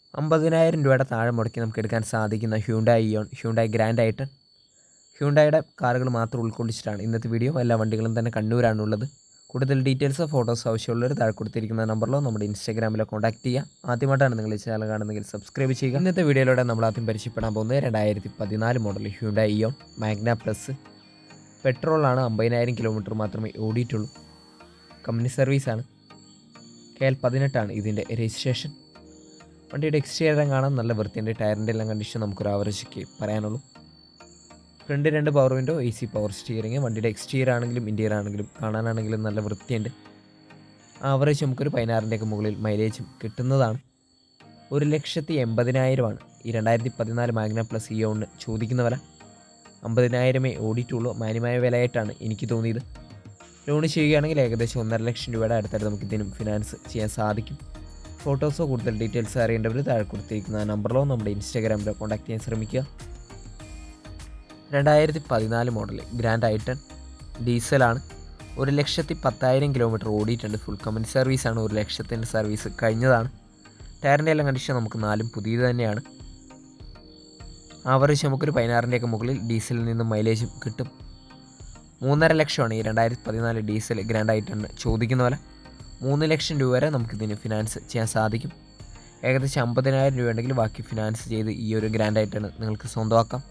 അമ്പതിനായിരം രൂപയുടെ താഴെ മുടക്കി നമുക്ക് എടുക്കാൻ സാധിക്കുന്ന Hyundai Eon Hyundai Grand i ten ഹ്യൂണ്ടായുടെ കാറുകൾ മാത്രം ഉൾക്കൊള്ളിച്ചിട്ടാണ് ഇന്നത്തെ വീഡിയോ എല്ലാ വണ്ടികളും തന്നെ കണ്ണൂരാണുള്ളത് കൂടുതൽ ഡീറ്റെയിൽസ് ഫോട്ടോസ് ആവശ്യമുള്ളവർ താഴെ കൊടുത്തിരിക്കുന്ന നമ്പറിലോ നമ്മുടെ ഇൻസ്റ്റാഗ്രാമിലോ കോൺടാക്ട് ചെയ്യുക ആദ്യമായിട്ടാണ് നിങ്ങൾ ഈ ചാനൽ കാണുന്നതെങ്കിൽ സബ്സ്ക്രൈബ് ചെയ്യുക ഇന്നത്തെ വീഡിയോയിലൂടെ നമ്മൾ ആദ്യം പരിചയപ്പെടാൻ പോകുന്നത് രണ്ടായിരത്തി പതിനാല് model Hyundai Eon Magna plus പെട്രോളാണ് അമ്പതിനായിരം കിലോമീറ്റർ മാത്രമേ ഓടിയിട്ടുള്ളൂ കമ്പനി സർവീസാണ് കെ എൽ പതിനെട്ടാണ് ഇതിൻ്റെ രജിസ്ട്രേഷൻ വണ്ടിയുടെ എക്സ്റ്റീരിയർ കാണാൻ നല്ല വൃത്തിയുണ്ട് ടയറിൻ്റെ എല്ലാം കണ്ടീഷൻ നമുക്കൊരു ആവറേജൊക്കെ പറയാനുള്ളൂ ഫ്രണ്ട് രണ്ട് power window A C power steering വണ്ടിയുടെ എക്സ്റ്റീരിയർ ആണെങ്കിലും ഇൻറ്റീരിയർ ആണെങ്കിലും കാണാനാണെങ്കിലും നല്ല വൃത്തിയുണ്ട് ആവറേജ് നമുക്കൊരു പതിനാറിൻ്റെയൊക്കെ മുകളിൽ മൈലേജും കിട്ടുന്നതാണ് ഒരു ലക്ഷത്തി എൺപതിനായിരമാണ് ഈ രണ്ടായിരത്തി പതിനാല് മാഗ്ന പ്ലസ് ഇയോണിന് ചോദിക്കുന്ന വില അമ്പതിനായിരമേ ഓടിയിട്ടുള്ളൂ മാന്യമായ വിലയായിട്ടാണ് എനിക്ക് തോന്നിയത് ലോൺ ചെയ്യുകയാണെങ്കിൽ ഏകദേശം ഒന്നര ലക്ഷം രൂപയുടെ അടുത്തായിട്ട് നമുക്ക് ഇതിനും ഫിനാൻസ് ചെയ്യാൻ സാധിക്കും ഫോട്ടോസോ കൂടുതൽ ഡീറ്റെയിൽസ് അറിയേണ്ടവർ താഴെ കൊടുത്തിരിക്കുന്ന നമ്പറിലോ നമ്മുടെ ഇൻസ്റ്റാഗ്രാമിലോ കോൺടാക്ട് ചെയ്യാൻ ശ്രമിക്കുക രണ്ടായിരത്തി പതിനാല് മോഡൽ ഗ്രാൻഡ് ഐട്ടൺ ഡീസലാണ് ഒരു ലക്ഷത്തി പത്തായിരം കിലോമീറ്റർ ഓടിയിട്ടുണ്ട് ഫുൾ കമ്പനി സർവീസാണ് ഒരു ലക്ഷത്തിൻ്റെ സർവീസ് കഴിഞ്ഞതാണ് ടയറിൻ്റെ എല്ലാം കണ്ടീഷൻ നമുക്ക് നാലും പുതിയത് തന്നെയാണ് ആവറേജ് നമുക്കൊരു പതിനാറിൻ്റെയൊക്കെ മുകളിൽ ഡീസലിൽ നിന്ന് മൈലേജും കിട്ടും മൂന്നര ലക്ഷമാണ് ഈ രണ്ടായിരത്തി പതിനാല് ഡീസൽ ഗ്രാൻഡ് ഐറ്റണിന് ചോദിക്കുന്ന പോലെ മൂന്ന് ലക്ഷം രൂപ വരെ നമുക്കിതിന് ഫിനാൻസ് ചെയ്യാൻ സാധിക്കും ഏകദേശം അമ്പതിനായിരം രൂപ ഉണ്ടെങ്കിൽ ബാക്കി ഫിനാൻസ് ചെയ്ത് ഈ ഒരു ഗ്രാൻഡ് ഐറ്റണ് നിങ്ങൾക്ക് സ്വന്തമാക്കാം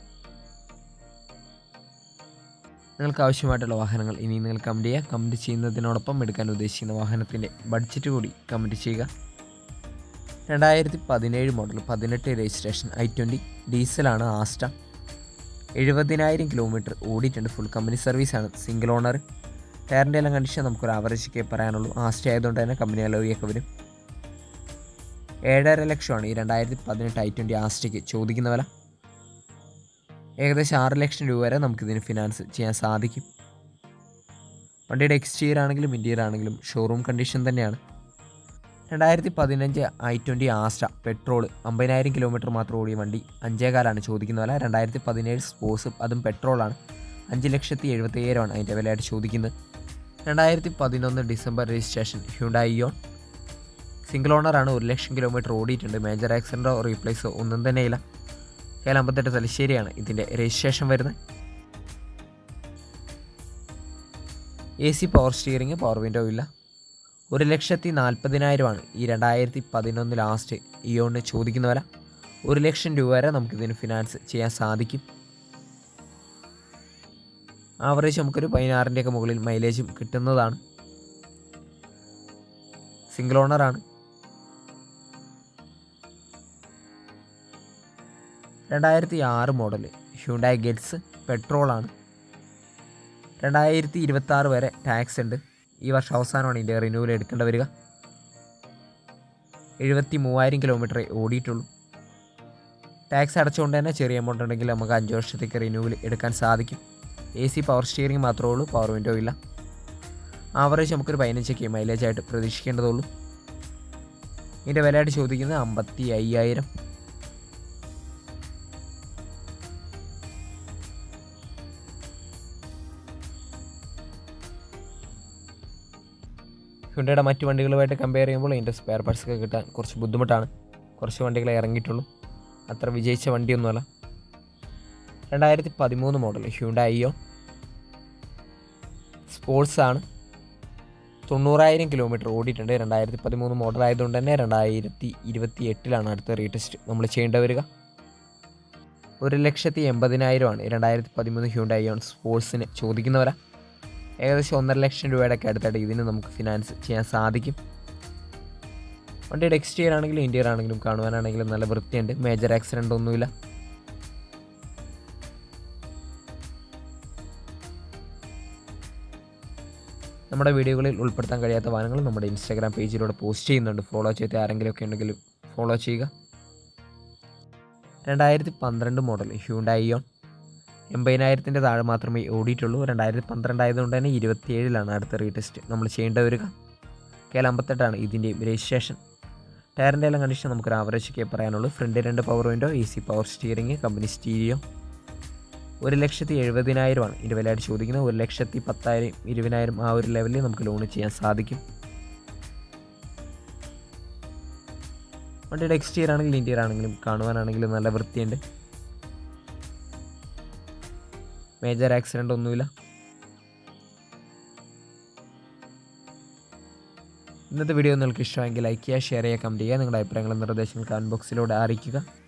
നിങ്ങൾക്ക് ആവശ്യമായിട്ടുള്ള വാഹനങ്ങൾ ഇനി നിങ്ങൾ കമൻറ്റ് ചെയ്യുക കമൻറ്റ് ചെയ്യുന്നതിനോടൊപ്പം എടുക്കാൻ ഉദ്ദേശിക്കുന്ന വാഹനത്തിൻ്റെ ബഡ്ജറ്റ് കൂടി കമൻറ്റ് ചെയ്യുക രണ്ടായിരത്തി പതിനേഴ് മോഡൽ പതിനെട്ട് രജിസ്ട്രേഷൻ ഐ ട്വൻറ്റി ഡീസലാണ് ആസ്റ്റ എഴുപതിനായിരം കിലോമീറ്റർ ഓടിയിട്ടുണ്ട് ഫുൾ കമ്പനി സർവീസാണ് സിംഗിൾ ഓണർ ടയറിൻ്റെ എല്ലാം കണ്ടീഷൻ നമുക്കൊരു ആവറേജൊക്കെ പറയാനുള്ളൂ ആസ്റ്റ ആയതുകൊണ്ട് തന്നെ കമ്പനി അലോയിയൊക്കെ വരും ഏഴര ലക്ഷമാണ് ഈ രണ്ടായിരത്തി പതിനെട്ട് ഐ ട്വൻറ്റി ആസ്റ്റയ്ക്ക് ചോദിക്കുന്ന വില ഏകദേശം ആറ് ലക്ഷം രൂപ വരെ നമുക്കിതിന് ഫിനാൻസ് ചെയ്യാൻ സാധിക്കും വണ്ടിയുടെ എക്സ്റ്റീരിയർ ആണെങ്കിലും ഇൻറ്റീരിയർ ആണെങ്കിലും ഷോറൂം കണ്ടീഷൻ തന്നെയാണ് രണ്ടായിരത്തി പതിനഞ്ച് ഐ ട്വൻറ്റി ആസ്റ്റ പെട്രോൾ അമ്പതിനായിരം കിലോമീറ്റർ മാത്രം ഓടിയ വണ്ടി അഞ്ചേകാലാണ് ചോദിക്കുന്ന വില രണ്ടായിരത്തി പതിനേഴ് സ്പോർട്സ് അതും പെട്രോളാണ് അഞ്ച് ലക്ഷത്തി എഴുപത്തി ഏഴാണ് അതിൻ്റെ വിലയായിട്ട് ചോദിക്കുന്നത് രണ്ടായിരത്തി പതിനൊന്ന് December registration Hyundai Eon single ഓണറാണ് ഒരു ലക്ഷം കിലോമീറ്റർ ഓടിയിട്ടുണ്ട് മേജർ ആക്സിഡൻറ്റോ റീപ്ലേസോ ഒന്നും തന്നെയില്ല കേരളം അമ്പത്തെട്ട് തലശ്ശേരിയാണ് ഇതിൻ്റെ രജിസ്ട്രേഷൻ വരുന്നത് A C power steering power window ഇല്ല ഒരു ലക്ഷത്തി നാൽപ്പതിനായിരമാണ് ഈ രണ്ടായിരത്തി പതിനൊന്ന് ലാസ്റ്റ് ഇയോണിന് ചോദിക്കുന്ന വില ഒരു ലക്ഷം രൂപ വരെ നമുക്കിതിന് ഫിനാൻസ് ചെയ്യാൻ സാധിക്കും ആവറേജ് നമുക്കൊരു പതിനാറിൻ്റെയൊക്കെ മുകളിൽ മൈലേജും കിട്ടുന്നതാണ് സിംഗിൾ ഓണറാണ് രണ്ടായിരത്തി ആറ് മോഡൽ ഹ്യൂണ്ടായി ഗെറ്റ്സ് പെട്രോളാണ് രണ്ടായിരത്തി ഇരുപത്തി ആറ് വരെ ടാക്സ് ഉണ്ട് ഈ വർഷം അവസാനമാണ് ഇതിൻ്റെ റിന്യൂവൽ എടുക്കേണ്ടി വരിക എഴുപത്തി മൂവായിരം കിലോമീറ്റർ ഓടിയിട്ടുള്ളൂ ടാക്സ് അടച്ചുകൊണ്ട് തന്നെ ചെറിയ എമൗണ്ട് ഉണ്ടെങ്കിൽ നമുക്ക് അഞ്ച് വർഷത്തേക്ക് റിന്യൂവൽ എടുക്കാൻ സാധിക്കും എ സി പവർ സ്റ്റിയറിംഗ് മാത്രമേ ഉള്ളൂ പവർ വിൻഡോ ഇല്ല ആവറേജ് നമുക്കൊരു പതിനഞ്ചൊക്കെ മൈലേജ് ആയിട്ട് പ്രതീക്ഷിക്കേണ്ടതുള്ളൂ ഇതിൻ്റെ വിലയായിട്ട് ചോദിക്കുന്നത് അമ്പത്തി അയ്യായിരം ഹുണ്ടയുടെ മറ്റ് വണ്ടികളുമായിട്ട് കമ്പയർ ചെയ്യുമ്പോൾ ഇതിൻ്റെ സ്പെയർ പാർട്സ് ഒക്കെ കിട്ടാൻ കുറച്ച് ബുദ്ധിമുട്ടാണ് കുറച്ച് വണ്ടികളെ ഇറങ്ങിയിട്ടുള്ളൂ അത്ര വിജയിച്ച വണ്ടിയൊന്നുമല്ല രണ്ടായിരത്തി പതിമൂന്ന് മോഡൽ ഹ്യൂണ്ട ഐയോ സ്പോർട്സ് ആണ് തൊണ്ണൂറായിരം കിലോമീറ്റർ ഓടിയിട്ടുണ്ട് രണ്ടായിരത്തി പതിമൂന്ന് മോഡൽ ആയതുകൊണ്ട് തന്നെ രണ്ടായിരത്തി ഇരുപത്തി എട്ടിലാണ് അടുത്ത റീടെസ്റ്റ് നമ്മൾ ചെയ്യേണ്ടി വരിക ഒരു ലക്ഷത്തി എൺപതിനായിരമാണ് രണ്ടായിരത്തി പതിമൂന്ന് ഹ്യൂണ്ട ഐയോൺ സ്പോർട്സിന് ചോദിക്കുന്നവരാ ഏകദേശം ഒന്നര ലക്ഷം രൂപയുടെ ഒക്കെ അടുത്തായിട്ട് ഇതിന് നമുക്ക് ഫിനാൻസ് ചെയ്യാൻ സാധിക്കും വണ്ടിയുടെ എക്സ്റ്റീരിയർ ആണെങ്കിലും ഇൻറ്റീരിയർ ആണെങ്കിലും കാണുവാനാണെങ്കിലും നല്ല വൃത്തിയുണ്ട് മേജർ ആക്സിഡൻ്റ് ഒന്നുമില്ല നമ്മുടെ വീഡിയോകളിൽ ഉൾപ്പെടുത്താൻ കഴിയാത്ത വാഹനങ്ങൾ നമ്മുടെ ഇൻസ്റ്റാഗ്രാം പേജിലൂടെ പോസ്റ്റ് ചെയ്യുന്നുണ്ട് ഫോളോ ചെയ്ത് ആരെങ്കിലും ഒക്കെ ഉണ്ടെങ്കിൽ ഫോളോ ചെയ്യുക രണ്ടായിരത്തി പന്ത്രണ്ട് മോഡൽ ഹ്യൂണ്ടായിയോൺ എൺപതിനായിരത്തിൻ്റെ താഴെ മാത്രമേ ഓടിയിട്ടുള്ളൂ രണ്ടായിരത്തി പന്ത്രണ്ട് ആയതുകൊണ്ട് തന്നെ ഇരുപത്തിയേഴിലാണ് അടുത്ത റീടെസ്റ്റ് നമ്മൾ ചെയ്യേണ്ടി വരിക കെ എൽ അമ്പത്തെട്ടാണ് ഇതിൻ്റെയും രജിസ്ട്രേഷൻ ടയറിൻ്റെ എല്ലാം കണ്ടീഷൻ നമുക്കൊരു ആവറേജ് ഒക്കെ പറയാനുള്ളൂ ഫ്രണ്ട് രണ്ട് power window A C power steering company stereo ഒരു ലക്ഷത്തി എഴുപതിനായിരമാണ് ഇതിൻ്റെ വിലയായിട്ട് ചോദിക്കുന്നത് ഒരു ലക്ഷത്തി പത്തായിരം ഇരുപതിനായിരം ആ ഒരു ലെവലിൽ നമുക്ക് ലോൺ ചെയ്യാൻ സാധിക്കും വണ്ടിയുടെ എക്സ്റ്റീരിയർ ആണെങ്കിലും ഇൻറ്റീരിയർ ആണെങ്കിലും കാണുവാനാണെങ്കിലും നല്ല വൃത്തിയുണ്ട് മേജർ ആക്സിഡൻ്റ് ഒന്നുമില്ല ഇന്നത്തെ വീഡിയോ നിങ്ങൾക്ക് ഇഷ്ടമെങ്കിൽ ലൈക്ക് ചെയ്യുക ഷെയർ ചെയ്യുക കമൻറ്റ് ചെയ്യുക നിങ്ങളുടെ അഭിപ്രായങ്ങളും നിർദ്ദേശങ്ങൾ കമൻറ്റ് ബോക്സിലൂടെ അറിയിക്കുക